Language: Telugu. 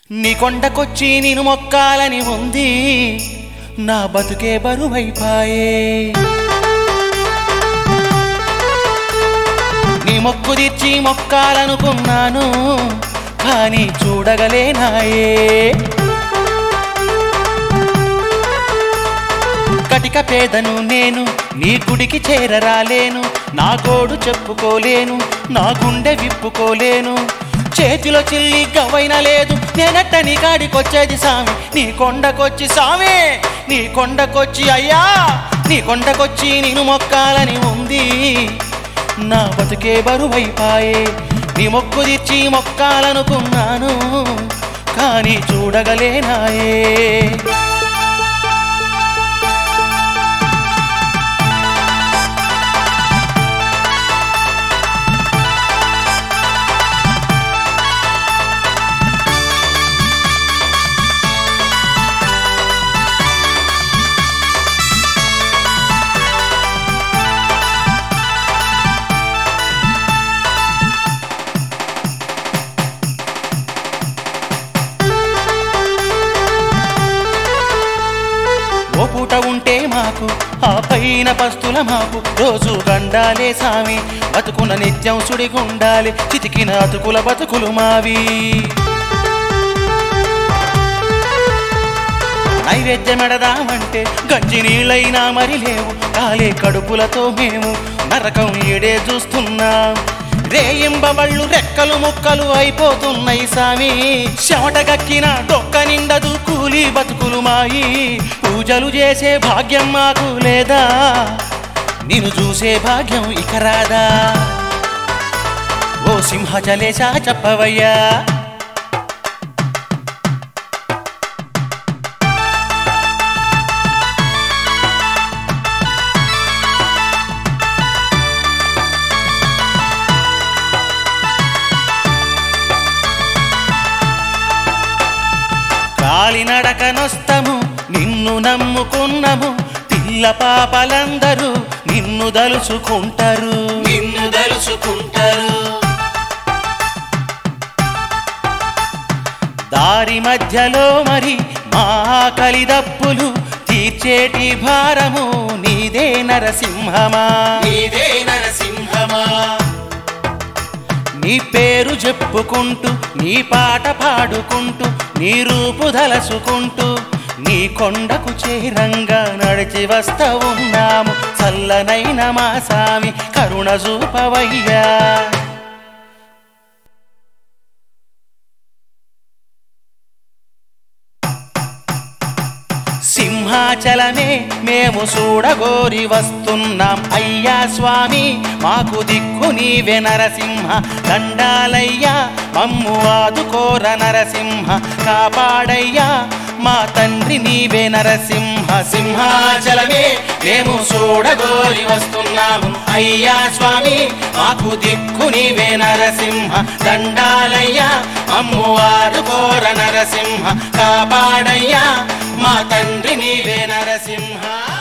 నీ కొండకొచ్చి నేను మొక్కాలని ఉంది నా బతుకే బరువైపాయే నీ మొక్కు తీర్చి మొక్కాలనుకున్నాను కానీ చూడగలేనాయే కటిక పేదను నేను నీ గుడికి చేరరాలేను నా గోడు చెప్పుకోలేను నా గుండె విప్పుకోలేను చేతిలో చిల్లి గవ్వైన లేదు నేనట్ట నీ కాడికొచ్చేది సామి నీ కొండకొచ్చి సామి నీ కొండకొచ్చి అయ్యా నీ కొండకొచ్చి నేను మొక్కాలని ఉంది నా బతుకే బరువైపాయే నీ మొక్కు తీర్చి మొక్కాలనుకున్నాను కానీ చూడగలేనాయే ఓ పూట ఉంటే మాకు ఆ పైన పస్తుల మాకు రోజు గండాలే సామి బతుకున నిత్యం సుడిగుండాలి చితికిన అతుకుల బతుకులు మావి నైవేద్యమెడదామంటే గంజి నీళ్ళైనా మరి లేవు కాలే కడుపులతో మేము నరకం ఈడే చూస్తున్నాం రేయింబవళ్ళు రెక్కలు ముక్కలు అయిపోతున్నాయి సామి చెమటగక్కిన డొక్క నిండదు కూలి బతుకులు మాయి పూజలు చేసే భాగ్యం మాకు లేదా నిన్ను చూసే భాగ్యం ఇక రాదా ఓ సింహచలేశా చెప్పవయ్యా కాలినడకనొస్తము నిన్ను నమ్ముకున్నము పిల్ల పాపలందరూ నిన్ను దలుచుకుంటారు నిన్ను దలుచుకుంటారు దారి మధ్యలో మరి మా కలిదప్పులు తీర్చేటి భారము నీదే నరసింహమా నీదే నరసింహమా నీ పేరు చెప్పుకుంటూ నీ పాట పాడుకుంటూ నీ రూపు దలసుకుంటూ నీ కొండకు చేరంగా నడిచి వస్తా ఉన్నాము చల్లనైన మా సామి కరుణ చూపవయ్యా సింహాచలమే మేము చూడగోరి వస్తున్నాం అయ్యా స్వామి మాకు దిక్కు నీవే నరసింహ దండాలయ్యా మమ్ము ఆదుకోర నరసింహ కాపాడయ్యా మా తండ్రి నీవే నరసింహ సింహాచలమే మేము చూడగోరి వస్తున్నాము అయ్యా స్వామి మాకు దిక్కు నీవే నరసింహ దండాలయ్యా మమ్ము ఆదుకోర నరసింహ కాపాడయ్యా మా తండ్రి నీవే నరసింహ